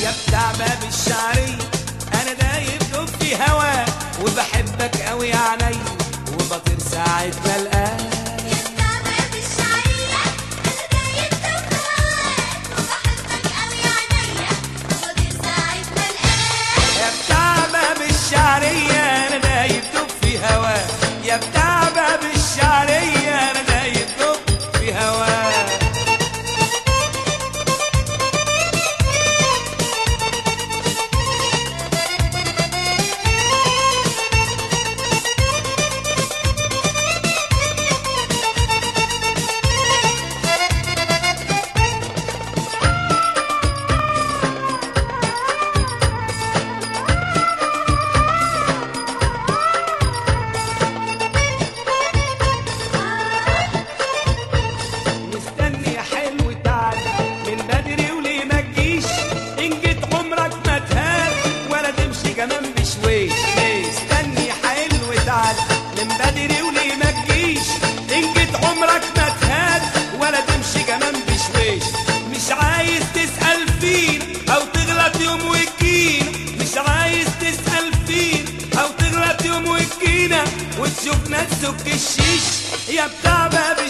يا بتاع باب الشعرية انا دايب دوب في هواك وبحبك قوي يا عيني وبطير ساعة ما القاك يا بتاع باب الشعرية انا دايب دوب في هواك يا بتاع باب الشعرية انا دايب دوب في هواك مستني يا حلو تعال من بدري وليه ما تجيش ان جيت عمرك ما تهان ولا تمشي كمان بشويش مستني يا حلو تعال من بدري وليه ما تجيش ان جيت عمرك ما تهان ولا تمشي كمان بشويش مش عايز تسأل فين او تغلط يوم وتجينا مش عايز تسأل فين او تغلط يوم وتجينا وتشوفنا تسك الشيش يا بتاع باب